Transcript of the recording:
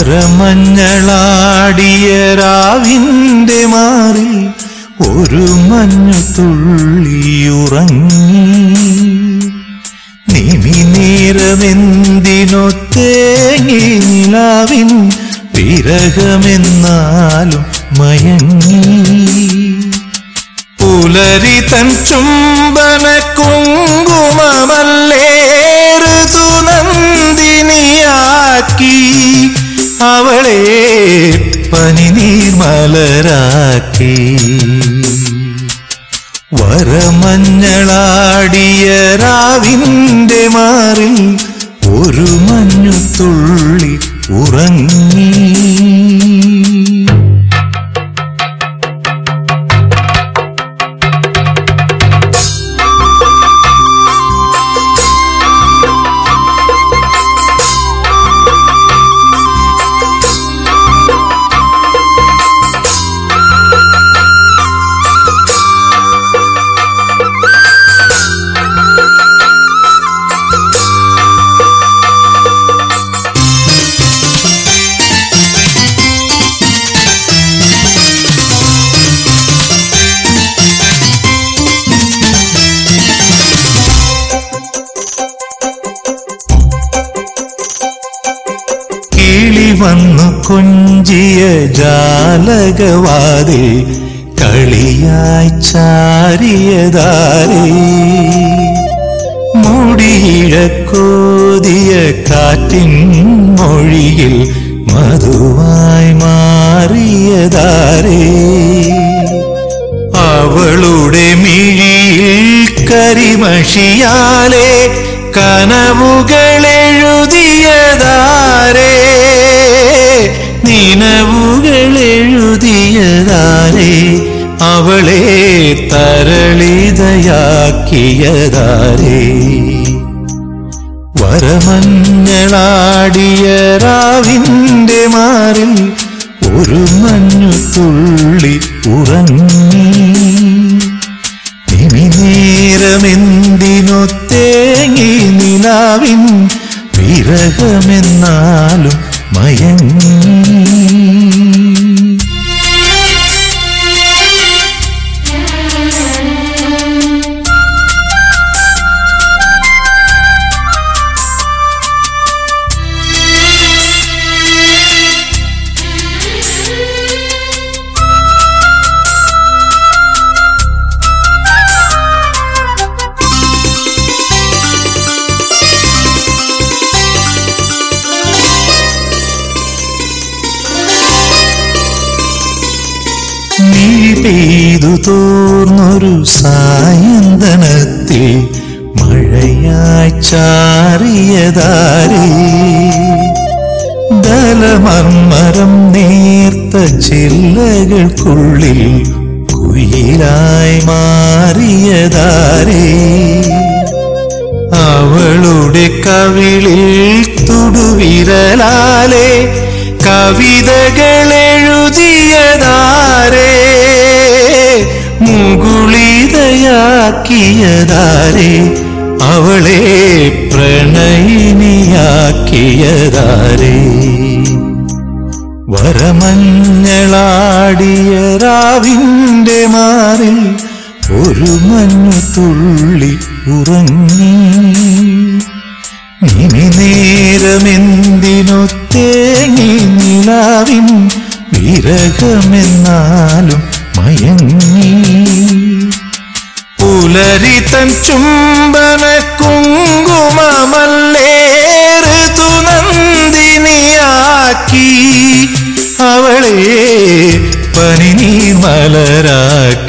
വരമഞ്ഞളാടിയ രാവിന്റെ മാറിൽ ഒരു മഞ്ഞു തുള്ളിയുറങ്ങി നിമി നേരമെന്തിനോ തേങ്ങി നിലാവിൻ വിരഹമെന്നാലും മയങ്ങി പുലരി തൻ ചുംബന കുങ്കുമമല്ലേ ഋതുനന്ദിനിയാക്കി അവളെ പനിനീർ മലരാക്കി വരമഞ്ഞളാടിയ രാവിന്റെ മാറിൽ ഒരു മഞ്ഞു തുള്ളി ഉറങ്ങി കിളി വന്നു കൊഞ്ചിയ ജാലകവാതിൽ കളിയായി ചാരിയതാരേ മുടിയിഴക്കോതിയ കാറ്റിൻ മൊഴിയിൽ മധുവായി മാറിയതാരേ അവളുടെ മിഴിയിൽ കരിമഷിയാലെ കനവുകളെഴുതിയതാരേ നിനവുകളെഴുതിയതാരേ അവളെ തരളിതയാക്കിയതാരേ വരമഞ്ഞളാടിയ രാവിന്റെ മാറിൽ ഒരു മഞ്ഞു തുള്ളി ഉറങ്ങി നിമിനേരമെന്തിനോ തേങ്ങി നിലാവിൻ വിരഹമെന്നാലും മയങ്ങി നീ പെയ്തു തോർന്നൊരു സായന്തനത്തിൽ മഴയായി ചാറിയതാരേ ദലമർമരം നേർത്ത ചില്ലകൾക്കുള്ളിൽ കുയിലായി മാറിയതാരേ അവളുടെ കവിളിൽ തുടുവിരലാലെ കവിതകളെഴുതിയതാരേ മുകുളിതയാക്കിയതാരേ അവളെ പ്രണയിനിയാക്കിയതാരേ വരമഞ്ഞളാടിയ രാവിന്റെ മാറിൽ ഒരു മഞ്ഞു തുള്ളി ഉറങ്ങി ഇനി നേരമെന്തിനോ തേങ്ങി നിലാവിൻ വിരഹമെന്നാലും മയങ്ങി പുലരി തൻ ചുംബന കുങ്കുമമല്ലേ ഋതുനന്ദിനിയാക്കി അവളെ പനിനീർ മലരാക്കി